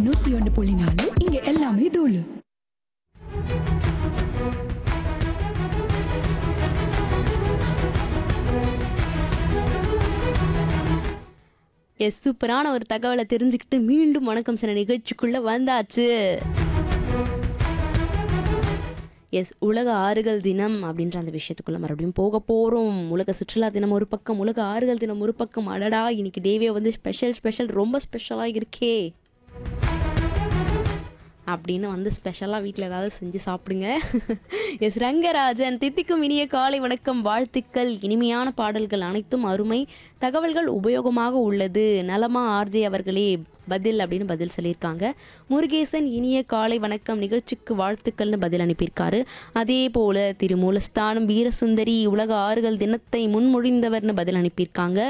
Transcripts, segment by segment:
நூத்தி ஒன்று புள்ளி நாலு இங்க எல்லாமே தூளு எஸ் சூப்பரான ஒரு தகவலை தெரிஞ்சுக்கிட்டு மீண்டும் வணக்கம் சில நிகழ்ச்சிக்குள்ள வந்தாச்சு எஸ் உலக ஆறுகள் தினம் அப்படின்ற அந்த விஷயத்துக்குள்ள மறுபடியும் போக போகிறோம் உலக சுற்றுலா தினம் ஒரு பக்கம் உலக ஆறுகள் தினம் ஒரு பக்கம் அடடா இன்னைக்கு டேவே வந்து ஸ்பெஷல் ஸ்பெஷல் ரொம்ப ஸ்பெஷலாக இருக்கே அப்படின்னு வந்து ஸ்பெஷலாக வீட்டில் ஏதாவது செஞ்சு சாப்பிடுங்க எஸ் ரங்கராஜன் தித்திக்கும் இனிய காலை வணக்கம் வாழ்த்துக்கள் இனிமையான பாடல்கள் அனைத்தும் அருமை தகவல்கள் உபயோகமாக உள்ளது நலமா ஆர்ஜே அவர்களே பதில் அப்படின்னு பதில் சொல்லியிருக்காங்க முருகேசன் இனிய காலை வணக்கம் நிகழ்ச்சிக்கு வாழ்த்துக்கள்னு பதில் அனுப்பியிருக்காரு அதே போல திருமூலஸ்தானம் வீரசுந்தரி உலக ஆறுகள் தினத்தை முன்மொழிந்தவர்னு பதில் அனுப்பியிருக்காங்க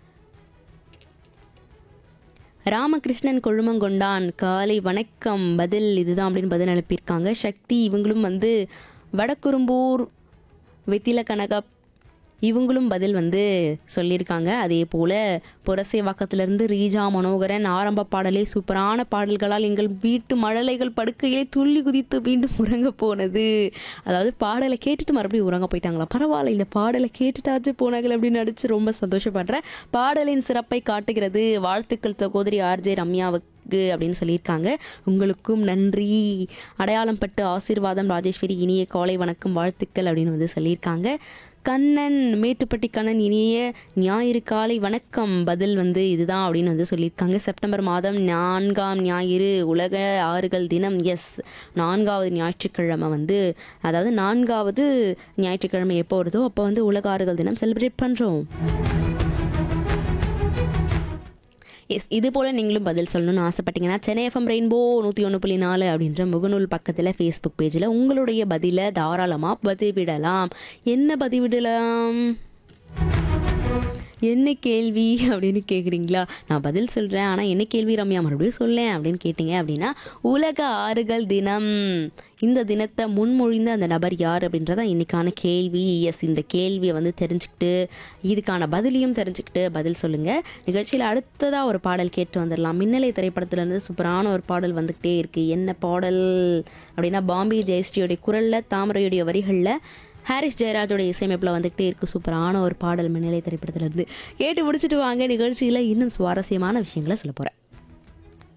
ராமகிருஷ்ணன் கொழுமங்கொண்டான் காலை வணக்கம் பதில் இதுதான் அப்படின்னு பதில் அனுப்பியிருக்காங்க சக்தி இவங்களும் வந்து வடக்குறும்பூர் வெத்தில கனகா இவங்களும் பதில் வந்து சொல்லியிருக்காங்க அதே போல் புரசேவாக்கத்திலிருந்து ரீஜா மனோகரன் ஆரம்ப பாடலே சூப்பரான பாடல்களால் எங்கள் வீட்டு மழலைகள் படுக்கையிலே துள்ளி குதித்து மீண்டும் உறங்க போனது அதாவது பாடலை கேட்டுட்டு மறுபடியும் உறங்க போயிட்டாங்களா பரவாயில்ல இந்த பாடலை கேட்டுட்டாச்சு போனார்கள் அப்படின்னு நடிச்சு ரொம்ப சந்தோஷப்படுறேன் பாடலின் சிறப்பை காட்டுகிறது வாழ்த்துக்கள் சகோதரி ஆர்ஜே ரம்யாவுக்கு அப்படின்னு சொல்லியிருக்காங்க உங்களுக்கும் நன்றி அடையாளம் பட்டு ஆசீர்வாதம் ராஜேஸ்வரி இனிய காலை வணக்கம் வாழ்த்துக்கள் அப்படின்னு வந்து சொல்லியிருக்காங்க கண்ணன் மேட்டுப்பட்டி கண்ணன் இனிய ஞாயிறு காலை வணக்கம் பதில் வந்து இதுதான் அப்படின்னு வந்து சொல்லியிருக்காங்க செப்டம்பர் மாதம் நான்காம் ஞாயிறு உலக ஆறுகள் தினம் எஸ் நான்காவது ஞாயிற்றுக்கிழமை வந்து அதாவது நான்காவது ஞாயிற்றுக்கிழமை எப்போ வருதோ அப்போ வந்து உலக ஆறுகள் தினம் செலிப்ரேட் பண்ணுறோம் எஸ் இது போல் நீங்களும் பதில் சொல்லணும்னு ஆசைப்பட்டீங்கன்னா சென்னை எஃப்எம் ரெயின்போ நூற்றி ஒன்று புள்ளி நாலு அப்படின்ற முகநூல் பக்கத்தில் ஃபேஸ்புக் பேஜில் உங்களுடைய பதிலை தாராளமாக பதிவிடலாம் என்ன பதிவிடலாம் என்ன கேள்வி அப்படின்னு கேட்குறீங்களா நான் பதில் சொல்கிறேன் ஆனால் என்ன கேள்வி ரம்யா மறுபடியும் சொல்லேன் அப்படின்னு கேட்டிங்க அப்படின்னா உலக ஆறுகள் தினம் இந்த தினத்தை முன்மொழிந்த அந்த நபர் யார் அப்படின்றத இன்னைக்கான கேள்வி எஸ் இந்த கேள்வியை வந்து தெரிஞ்சுக்கிட்டு இதுக்கான பதிலையும் தெரிஞ்சுக்கிட்டு பதில் சொல்லுங்கள் நிகழ்ச்சியில் அடுத்ததாக ஒரு பாடல் கேட்டு வந்துடலாம் மின்னலை திரைப்படத்துலேருந்து சூப்பரான ஒரு பாடல் வந்துக்கிட்டே இருக்குது என்ன பாடல் அப்படின்னா பாம்பே ஜெயஸ்ரீயோடைய குரலில் தாமரையுடைய வரிகளில் ஹாரிஸ் ஜெயராஜோட இசையமைப்பில் வந்துக்கிட்டே இருக்கு சூப்பரான ஒரு பாடல் மின்னலை திரைப்படத்துலேருந்து கேட்டு முடிச்சுட்டு வாங்க நிகழ்ச்சியில் இன்னும் சுவாரஸ்யமான விஷயங்களை சொல்ல போகிறேன்